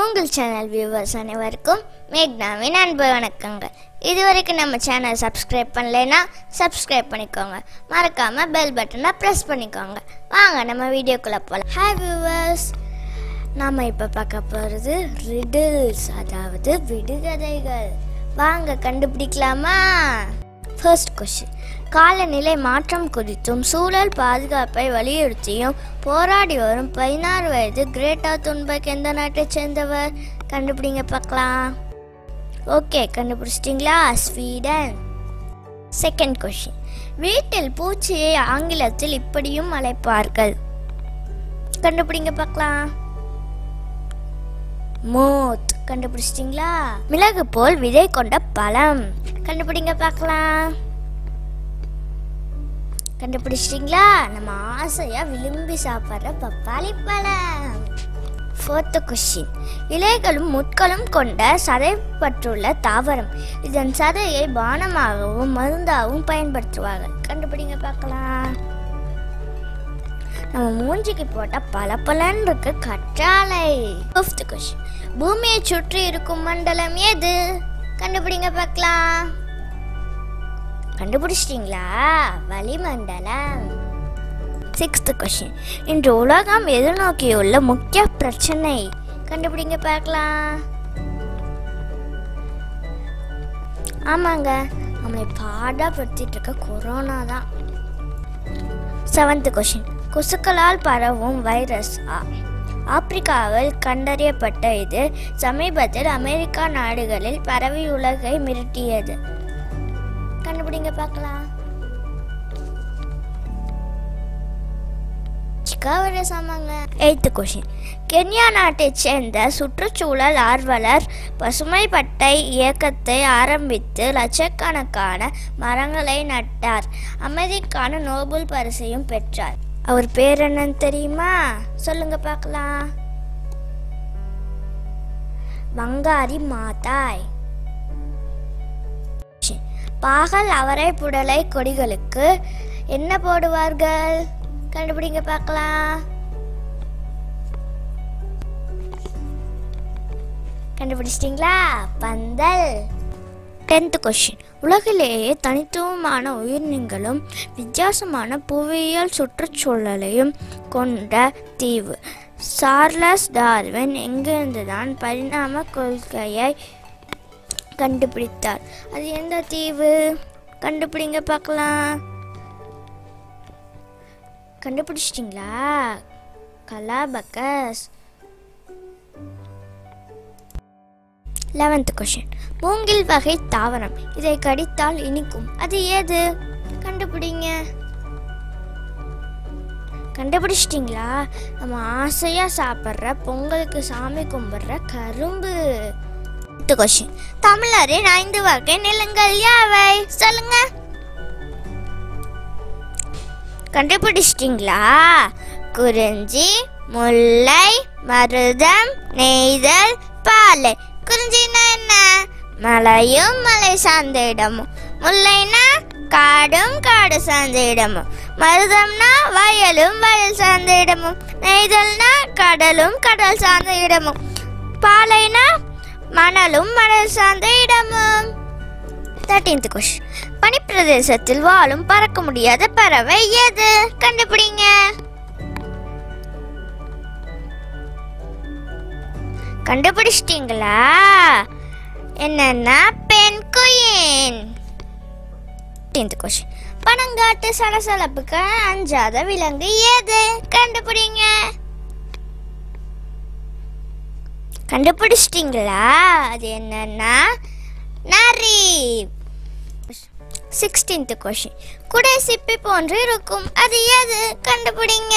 மூங்கில் channel viewers அனைவருக்கும் மேக்னாவின் அன்பு வணக்கங்கள் இதுவரைக்கும் நம்ம சேனல் சப்ஸ்கிரைப் பண்ணலைன்னா சப்ஸ்கிரைப் பண்ணிக்கோங்க மறக்காம பெல் பட்டனை ப்ரெஸ் பண்ணிக்கோங்க வாங்க நம்ம வீடியோக்குள்ள போகலாம் ஹாய் வியூவர்ஸ் நாம இப்போ பார்க்க போகிறது ரிடில்ஸ் அதாவது விடுகதைகள் வாங்க கண்டுபிடிக்கலாமா ஃபர்ஸ்ட் கொஷின் காலநிலை மாற்றம் குறித்தும் சூழல் பாதுகாப்பை வலியுறுத்தியும் போராடி வரும் பதினாறு வயது கிரேட்டா துன்பக் எந்த நாட்டைச் சேர்ந்தவர் கண்டுபிடிங்க பார்க்கலாம் ஓகே கண்டுபிடிச்சிட்டிங்களா ஸ்வீடன் செகண்ட் கொஷின் வீட்டில் பூச்சியை ஆங்கிலத்தில் இப்படியும் அழைப்பார்கள் கண்டுபிடிங்க பார்க்கலாம் மூத் கண்டுபிடிச்சிட்டிங்களா மிளகு போல் விதை கொண்ட பழம் கண்டுபிடிங்க பார்க்கலாம் கண்டுபிடிச்சிட்டிங்களா நம்ம ஆசையா விரும்பி சாப்பிட்ற பப்பாளி பழம் ஃபோர்த்து கொஷின் இலைகளும் முட்களும் கொண்ட சதைப்பற்றுள்ள தாவரம் இதன் சதையை பானமாகவும் மருந்தாகவும் பயன்படுத்துவார்கள் கண்டுபிடிங்க பார்க்கலாம் நம்ம மூஞ்சிக்கு போட்ட பல பலன் இருக்கு கற்றாழை ஃபிஃப்த் கொஷின் பூமியை சுற்றி இருக்கும் மண்டலம் எது கண்டுபிடிங்க பார்க்கலாம் கண்டுபிடிச்சிட்டிங்களா வளிமண்டலம் சிக்ஸ்த் கொஷின் இன்று உலகம் எதிர்நோக்கியுள்ள முக்கிய பிரச்சனை கண்டுபிடிங்க பார்க்கலாம் ஆமாங்க நம்மளை பாடப்படுத்திட்டு இருக்க கொரோனா தான் செவன்த் கொஷின் கொசுக்களால் பரவும் வைரஸ் ஆ- ஆப்பிரிக்காவில் கண்டறியப்பட்ட இது சமீபத்தில் அமெரிக்கா நாடுகளில் பரவி உலகை மிரட்டியது கண்டுபிடிங்க பார்க்கலாம் சிக்கா வைரஸ் ஆமாங்க எய்த்து கொஷின் கென்யா நாட்டைச் சேர்ந்த சுற்றுச்சூழல் ஆர்வலர் பசுமை பட்டை இயக்கத்தை ஆரம்பித்து லட்சக்கணக்கான மரங்களை நட்டார் அமைதிக்கான நோபல் பரிசையும் பெற்றார் அவர் பேர் என்னன்னு தெரியுமா சொல்லுங்க பார்க்கலாம் வங்காரி மாதாய் பாகல் அவரை புடலை கொடிகளுக்கு என்ன போடுவார்கள் கண்டுபிடிங்க பார்க்கலாம் கண்டுபிடிச்சிட்டிங்களா பந்தல் டென்த் கொஷின் உலகிலேயே தனித்துவமான உயிரினங்களும் வித்தியாசமான புவியியல் சுற்றுச்சூழலையும் கொண்ட தீவு சார்லஸ் டார்வின் எங்கிருந்து தான் பரிணாம கொள்கையை கண்டுபிடித்தார் அது எந்த தீவு கண்டுபிடிங்க பார்க்கலாம் கண்டுபிடிச்சிட்டிங்களா கலாபக்கஸ் லெவன்த் கொஷின் மூங்கில் வகை தாவரம் இதை கடித்தால் இனிக்கும் அது ஏது கண்டுபிடிங்க கண்டுபிடிச்சிட்டிங்களா நம்ம ஆசையா சாப்பிட்ற பொங்கலுக்கு சாமி கும்பிட்ற கரும்பு கொஷின் தமிழரின் ஐந்து வகை நிலங்கள் யாவை சொல்லுங்க கண்டுபிடிச்சிட்டிங்களா குறிஞ்சி முல்லை மருதம் நெய்தல் பாலை குறிஞ்சினா என்ன மலையும் மலை சார்ந்த இடமும் முல்லைனா காடும் காடு சார்ந்த இடமும் மருதம்னா வயலும் வயல் சார்ந்த இடமும் நெய்தல்னா கடலும் கடல் சார்ந்த இடமும் பாலைனா மணலும் மணல் சார்ந்த இடமும் தேர்டீன்த் கொஷின் பனிப்பிரதேசத்தில் வாழும் பறக்க முடியாத பறவை எது கண்டுபிடிங்க கண்டுபிடிச்சிட்டீங்களா என்னன்னா பெண் குயின் டென்த் கொஷின் பனங்காட்டு சலசலப்புக்கு அஞ்சாத விலங்கு எது கண்டுபிடிங்க கண்டுபிடிச்சிட்டிங்களா அது என்னன்னா நரி சிக்ஸ்டீன்த் கொஷின் குடை சிப்பி போன்று இருக்கும் அது எது கண்டுபிடிங்க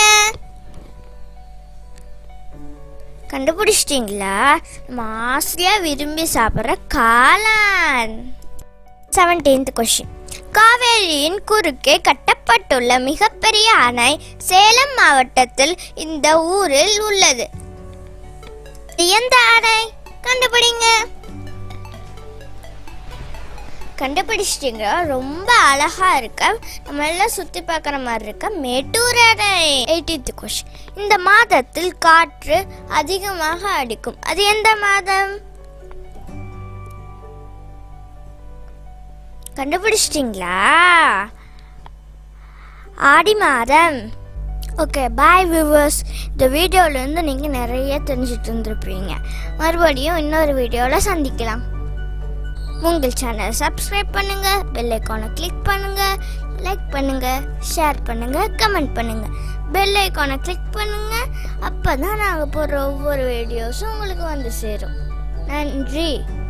கண்டுபிடிச்சிட்டிங்களா நம்ம ஆசையா விரும்பி சாப்பிட்ற காளான் செவன்டீன்த் கொஷின் காவேரியின் குறுக்கே கட்டப்பட்டுள்ள மிகப்பெரிய அணை சேலம் மாவட்டத்தில் இந்த ஊரில் உள்ளது இது எந்த அணை கண்டுபிடிங்க கண்டுபிடிச்சிட்டீங்களா ரொம்ப அழகா இருக்க நம்ம எல்லாம் சுத்தி பார்க்குற மாதிரி இருக்க மேட்டூர் அணை எயிட்டீன்த் கொஸ்டின் இந்த மாதத்தில் காற்று அதிகமாக அடிக்கும் அது எந்த மாதம் கண்டுபிடிச்சிட்டிங்களா ஆடி மாதம் ஓகே பாய் வியூவர்ஸ் இந்த வீடியோலேருந்து நீங்கள் நிறைய தெரிஞ்சுட்டு இருந்திருப்பீங்க மறுபடியும் இன்னொரு வீடியோவில் சந்திக்கலாம் உங்கள் சேனலை சப்ஸ்கிரைப் பண்ணுங்கள் பெல் ஐக்கானை கிளிக் பண்ணுங்கள் லைக் பண்ணுங்கள் ஷேர் பண்ணுங்கள் கமெண்ட் பண்ணுங்கள் பெல் ஐக்கானை கிளிக் பண்ணுங்கள் அப்போ தான் நாங்கள் போடுற ஒவ்வொரு வீடியோஸும் உங்களுக்கு வந்து சேரும் நன்றி